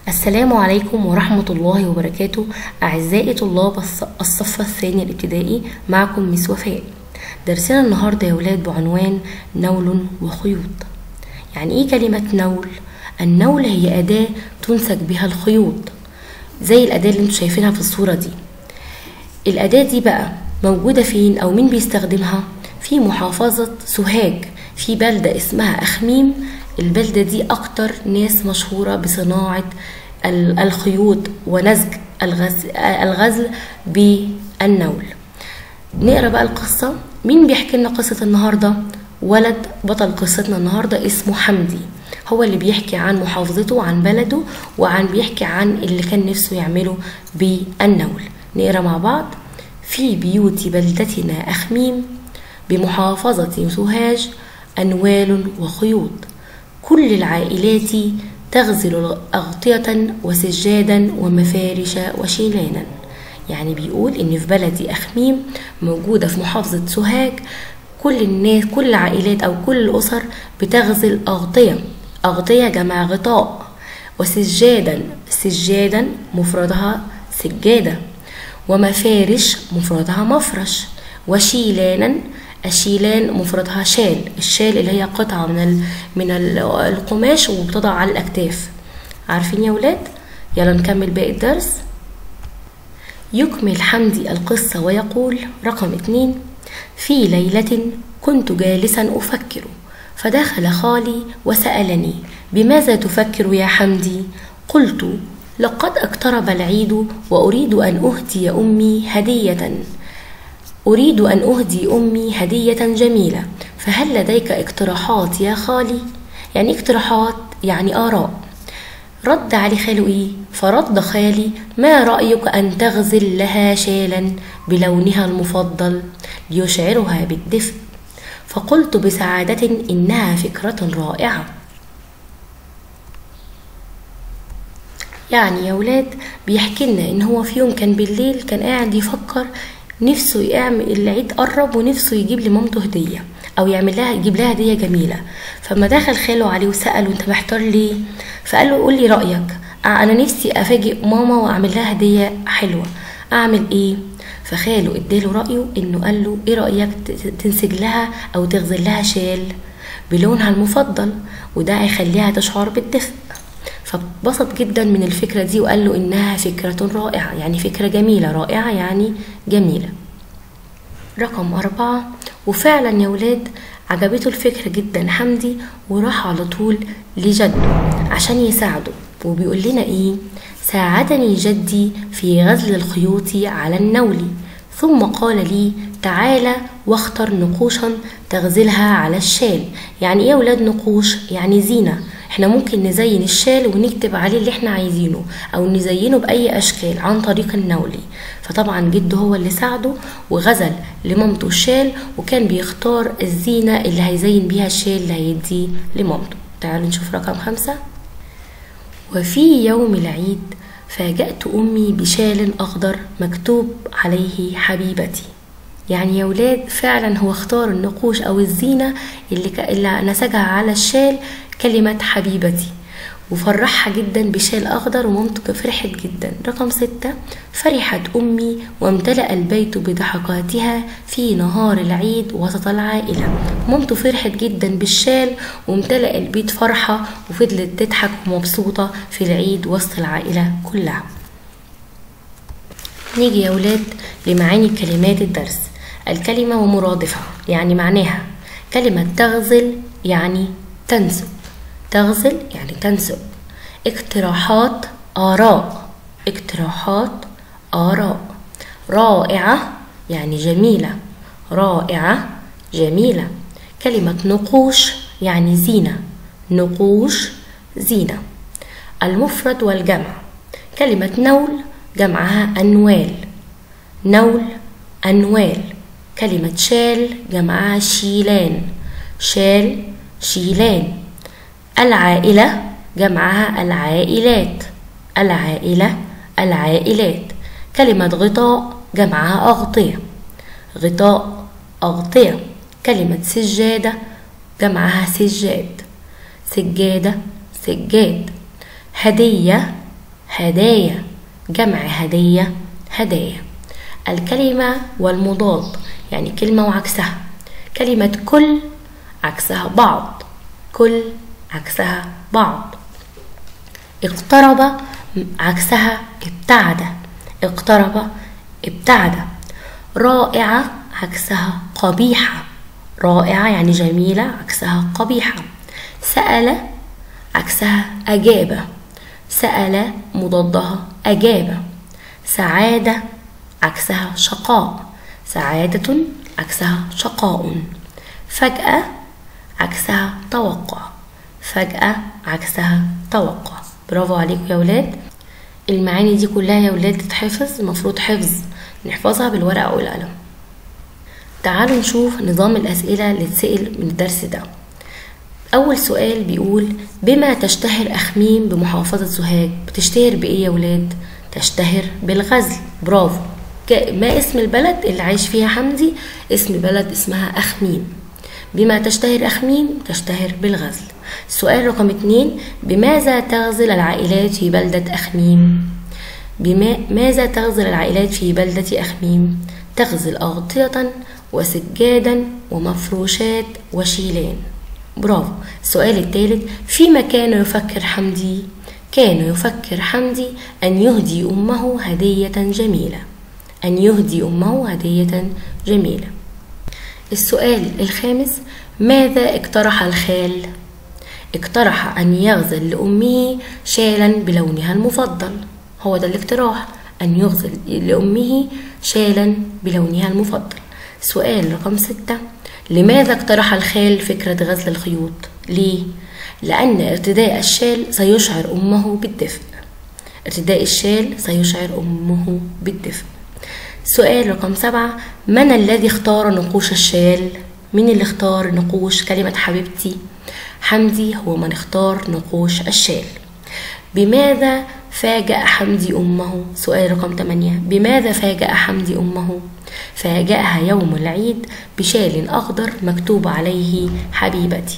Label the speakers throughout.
Speaker 1: السلام عليكم ورحمة الله وبركاته أعزائي طلاب الص- الصف الثاني الابتدائي معكم مس وفاء درسنا النهاردة يا ولاد بعنوان نول وخيوط يعني إيه كلمة نول؟ النول هي أداة تنسج بها الخيوط زي الأداة اللي انتوا شايفينها في الصورة دي الأداة دي بقى موجودة فين أو مين بيستخدمها؟ في محافظة سوهاج في بلدة اسمها أخميم البلدة دي أكتر ناس مشهورة بصناعة ال- الخيوط ونسج الغز- الغزل بالنول نقرا بقى القصة مين بيحكي لنا قصة النهاردة ولد بطل قصتنا النهاردة اسمه حمدي هو اللي بيحكي عن محافظته وعن بلده وعن بيحكي عن اللي كان نفسه يعمله بالنول نقرا مع بعض في بيوت بلدتنا أخميم بمحافظة سوهاج أنوال وخيوط كل العائلات تغزل أغطية وسجادا ومفارش وشيلانا يعني بيقول إن في بلدي أخميم موجودة في محافظة سوهاج كل الناس كل العائلات أو كل الأسر بتغزل أغطية أغطية جمع غطاء وسجادا سجادا مفردها سجادة ومفارش مفردها مفرش وشيلانا الشيلان مفردها شال الشال اللي هي قطعة من ال... من ال- القماش وبتضع على الأكتاف عارفين يا ولاد يلا نكمل باقي الدرس يكمل حمدي القصة ويقول رقم اتنين في ليلة كنت جالسا أفكر فدخل خالي وسألني بماذا تفكر يا حمدي قلت لقد اقترب العيد وأريد أن أهدي أمي هدية أريد أن أهدي أمي هدية جميلة فهل لديك اقتراحات يا خالي؟ يعني اقتراحات يعني آراء رد علي خاله إيه؟ فرد خالي ما رأيك أن تغزل لها شالا بلونها المفضل ليشعرها بالدفء فقلت بسعادة إنها فكرة رائعة يعني يا ولاد بيحكي لنا ان هو في يوم كان بالليل كان قاعد يفكر نفسه يعمل العيد قرب ونفسه يجيب لمامته هديه او يعمل لها يجيب لها هديه جميله فما دخل خاله عليه وساله انت محتار ليه فقال له قول لي رايك آه، انا نفسي افاجئ ماما واعمل لها هديه حلوه اعمل ايه فخاله اداله رايه انه قال له ايه رايك ت- تنسج لها او تغزل لها شال بلونها المفضل وده هيخليها تشعر بالدفء فاتبسط جدا من الفكرة دي وقال له إنها فكرة رائعة يعني فكرة جميلة رائعة يعني جميلة رقم أربعة وفعلا يا ولاد عجبته الفكرة جدا حمدي وراح على طول لجده عشان يساعده وبيقول لنا إيه ساعدني جدي في غزل الخيوط على النول ثم قال لي تعالى واختر نقوشا تغزلها على الشال يعني ايه يا ولاد نقوش يعني زينة احنا ممكن نزين الشال ونكتب عليه اللي احنا عايزينه او نزينه باي اشكال عن طريق النولي فطبعا جده هو اللي ساعده وغزل لمامته الشال وكان بيختار الزينة اللي هيزين بيها الشال اللي هيديه لمامته تعالوا نشوف رقم خمسة وفي يوم العيد فاجأت أمي بشال أخضر مكتوب عليه حبيبتي يعني يا ولاد فعلا هو اختار النقوش أو الزينة اللي, ك... اللي نسجها على الشال كلمة حبيبتي وفرحها جدا بشال أخضر ومامته فرحت جدا رقم ستة فرحت أمي وامتلأ البيت بضحكاتها في نهار العيد وسط العائلة مامته فرحت جدا بالشال وامتلأ البيت فرحة وفضلت تضحك ومبسوطة في العيد وسط العائلة كلها نيجي يا ولاد لمعاني كلمات الدرس الكلمة ومرادفها يعني معناها كلمة تغزل يعني تنسب تغزل يعني تنسب اقتراحات آراء اقتراحات آراء رائعة يعني جميلة رائعة جميلة كلمة نقوش يعني زينة نقوش زينة المفرد والجمع كلمة نول جمعها أنوال نول أنوال كلمة شال جمعها شيلان شال شيلان العائلة جمعها العائلات العائلة العائلات كلمة غطاء جمعها أغطية غطاء أغطية كلمة سجادة جمعها سجاد سجادة سجاد هدية هدايا جمع هدية هدايا الكلمة والمضاد يعني كلمة وعكسها كلمة كل عكسها بعض كل عكسها بعض اقترب عكسها ابتعد اقترب ابتعد رائعة عكسها قبيحة رائعة يعني جميلة عكسها قبيحة سأل عكسها أجاب سأل مضادها أجاب سعادة عكسها شقاء سعادة عكسها شقاء فجأة عكسها توقع فجأة عكسها توقع برافو عليكم يا ولاد المعاني دي كلها يا ولاد تتحفظ المفروض حفظ نحفظها بالورقة والقلم تعالوا نشوف نظام الأسئلة اللي اتسأل من الدرس ده أول سؤال بيقول بما تشتهر أخميم بمحافظة سوهاج بتشتهر بإيه يا ولاد؟ تشتهر بالغزل برافو ما اسم البلد اللي عايش فيها حمدي اسم بلد اسمها أخميم بما تشتهر أخميم تشتهر بالغزل سؤال رقم اتنين بماذا تغزل العائلات في بلدة أخميم بما ماذا تغزل العائلات في بلدة أخميم تغزل أغطية وسجادا ومفروشات وشيلان برافو السؤال الثالث فيما كان يفكر حمدي كان يفكر حمدي أن يهدي أمه هدية جميلة أن يهدي أمه هدية جميلة السؤال الخامس ماذا اقترح الخال اقترح أن يغزل لأمه شالا بلونها المفضل هو ده الاقتراح أن يغزل لأمه شالا بلونها المفضل سؤال رقم ستة لماذا اقترح الخال فكرة غزل الخيوط؟ ليه؟ لأن ارتداء الشال سيشعر أمه بالدفء ارتداء الشال سيشعر أمه بالدفء سؤال رقم سبعة من الذي اختار نقوش الشال؟ مين اللي اختار نقوش كلمة حبيبتي؟ حمدي هو من اختار نقوش الشال بماذا فاجأ حمدي أمه سؤال رقم 8 بماذا فاجأ حمدي أمه فاجأها يوم العيد بشال أخضر مكتوب عليه حبيبتي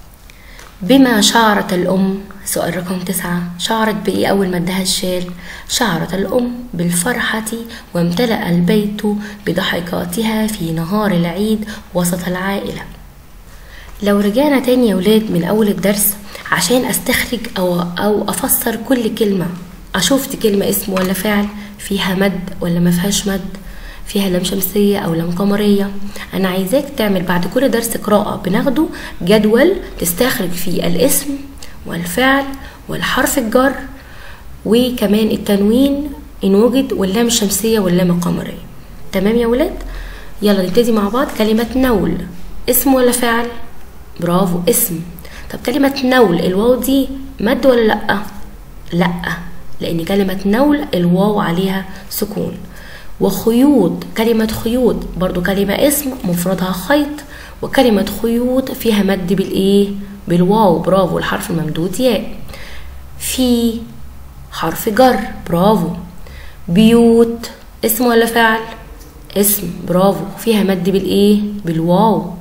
Speaker 1: بما شعرت الأم سؤال رقم تسعة شعرت بإيه أول ما ادها الشال شعرت الأم بالفرحة وامتلأ البيت بضحكاتها في نهار العيد وسط العائلة لو رجعنا تاني يا ولاد من أول الدرس عشان أستخرج أو, أو أفسر كل كلمة أشوفت كلمة اسم ولا فعل فيها مد ولا ما فيهاش مد فيها لام شمسية أو لام قمرية أنا عايزاك تعمل بعد كل درس قراءة بناخده جدول تستخرج فيه الاسم والفعل والحرف الجر وكمان التنوين إن وجد واللام الشمسية واللام القمرية تمام يا ولاد يلا نبتدي مع بعض كلمة نول اسم ولا فعل برافو اسم طب كلمة نول الواو دي مد ولا لأ لأ لأن كلمة نول الواو عليها سكون وخيوط كلمة خيوط برضو كلمة اسم مفردها خيط وكلمة خيوط فيها مد بالإيه بالواو برافو الحرف الممدود ياء في حرف جر برافو بيوت اسم ولا فعل اسم برافو فيها مد بالإيه بالواو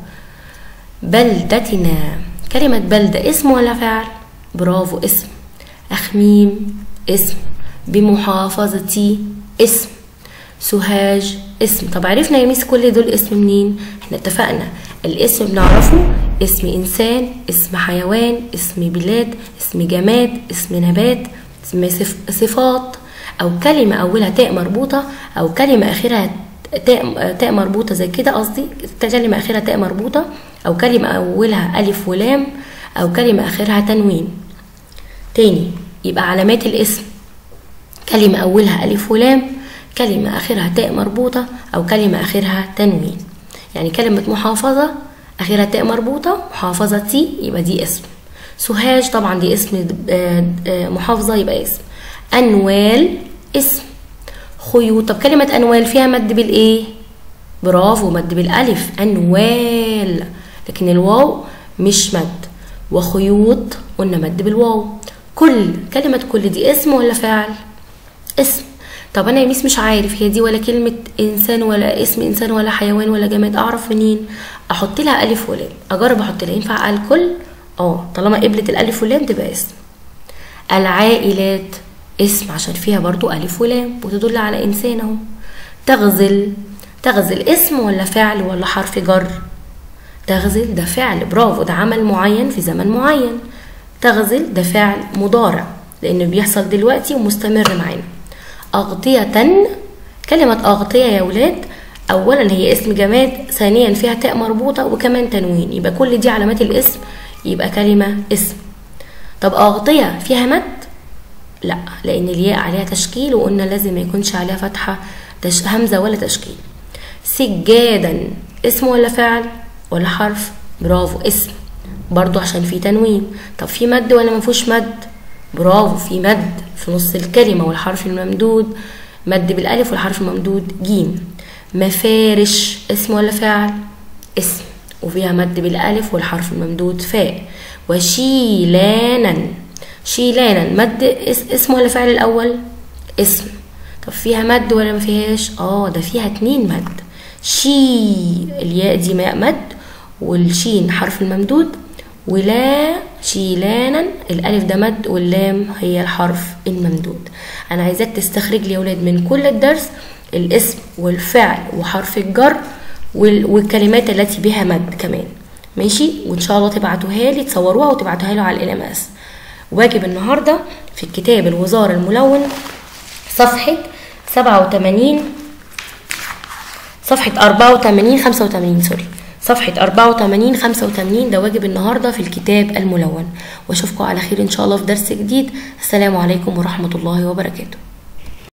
Speaker 1: بلدتنا كلمة بلدة اسم ولا فعل برافو اسم أخميم اسم بمحافظتي اسم سوهاج اسم طب عرفنا يا ميس كل دول اسم منين احنا اتفقنا الاسم بنعرفه اسم انسان اسم حيوان اسم بلاد اسم جماد اسم نبات اسم صفات او كلمه اولها تاء مربوطه او كلمه اخرها تاء تاء مربوطه زي كده قصدي كلمه اخرها تاء مربوطه او كلمه اولها الف ولام او كلمه اخرها تنوين تاني يبقى علامات الاسم كلمه اولها الف ولام كلمة آخرها تاء مربوطة أو كلمة آخرها تنوين يعني كلمة محافظة آخرها تاء مربوطة محافظتي يبقى دي اسم سوهاج طبعا دي اسم محافظة يبقى اسم أنوال اسم خيوط طب كلمة أنوال فيها مد بالإيه؟ برافو مد بالألف أنوال لكن الواو مش مد وخيوط قلنا مد بالواو كل كلمة كل دي اسم ولا فعل؟ اسم طب انا يا ميس مش عارف هي دي ولا كلمة انسان ولا اسم انسان ولا حيوان ولا جماد اعرف منين احط لها الف ولام اجرب احط لها ينفع الكل اه طالما قبلت الالف واللام تبقى اسم العائلات اسم عشان فيها برضو ألف ولام وتدل على إنسان أهو تغزل تغزل اسم ولا فعل ولا حرف جر تغزل ده فعل برافو ده عمل معين في زمن معين تغزل ده فعل مضارع لأنه بيحصل دلوقتي ومستمر معانا أغطية كلمة أغطية يا ولاد أولا هي اسم جماد ثانيا فيها تاء مربوطة وكمان تنوين يبقى كل دي علامات الاسم يبقى كلمة اسم طب أغطية فيها مد لا لأن الياء عليها تشكيل وقلنا لازم ما يكونش عليها فتحة تش... همزة ولا تشكيل سجادا اسم ولا فعل ولا حرف برافو اسم برضو عشان في تنوين طب في مد ولا ما فيهوش مد برافو في مد في نص الكلمة والحرف الممدود مد بالألف والحرف الممدود جيم مفارش اسم ولا فعل اسم وفيها مد بالألف والحرف الممدود فاء وشيلانا شيلانا مد اسم ولا فعل الأول اسم طب فيها مد ولا ما فيهاش اه ده فيها اتنين مد شي الياء دي ماء مد والشين حرف الممدود ولا شيلانا الالف ده مد واللام هي الحرف الممدود انا عايزاك تستخرج لي يا ولاد من كل الدرس الاسم والفعل وحرف الجر والكلمات التي بها مد كمان ماشي وان شاء الله تبعتوها لي تصوروها وتبعتوها له على ال اس واجب النهارده في الكتاب الوزارة الملون صفحة سبعة وتمانين صفحة أربعة وتمانين خمسة وتمانين سوري صفحة أربعة وتمانين خمسة وتمانين ده واجب النهاردة في الكتاب الملون واشوفكم على خير إن شاء الله في درس جديد السلام عليكم ورحمة الله وبركاته